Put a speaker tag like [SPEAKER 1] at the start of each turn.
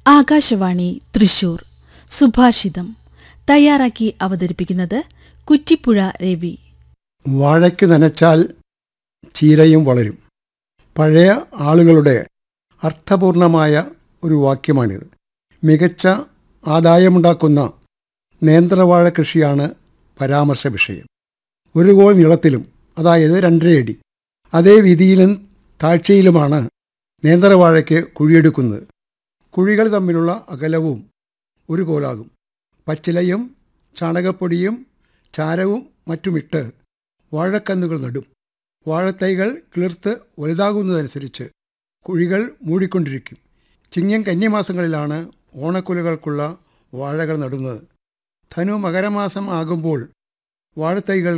[SPEAKER 1] ആകാശവാണി തൃശൂർ സുഭാഷിതം തയ്യാറാക്കി അവതരിപ്പിക്കുന്നത് കുറ്റിപ്പുഴ രവി
[SPEAKER 2] വാഴയ്ക്ക് നനച്ചാൽ ചീരയും വളരും പഴയ ആളുകളുടെ അർത്ഥപൂർണമായ ഒരു വാക്യമാണിത് മികച്ച ആദായമുണ്ടാക്കുന്ന നേന്ത്രവാഴ കൃഷിയാണ് പരാമർശ വിഷയം ഒരു ഗോൾ നീളത്തിലും അതായത് രണ്ടരയടി അതേ വീതിയിലും താഴ്ചയിലുമാണ് നേന്ത്രവാഴയ്ക്ക് കുഴിയെടുക്കുന്നത് കുഴികൾ തമ്മിലുള്ള അകലവും ഒരു കോലാകും പച്ചിലയും ചാണകപ്പൊടിയും ചാരവും മറ്റുമിട്ട് വാഴക്കന്നുകൾ നടും വാഴത്തൈകൾ കിളിർത്ത് വലുതാകുന്നതനുസരിച്ച് കുഴികൾ മൂടിക്കൊണ്ടിരിക്കും ചിങ്ങം കന്യമാസങ്ങളിലാണ് ഓണക്കുലകൾക്കുള്ള വാഴകൾ നടുന്നത് ധനു മകരമാസം ആകുമ്പോൾ വാഴത്തൈകൾ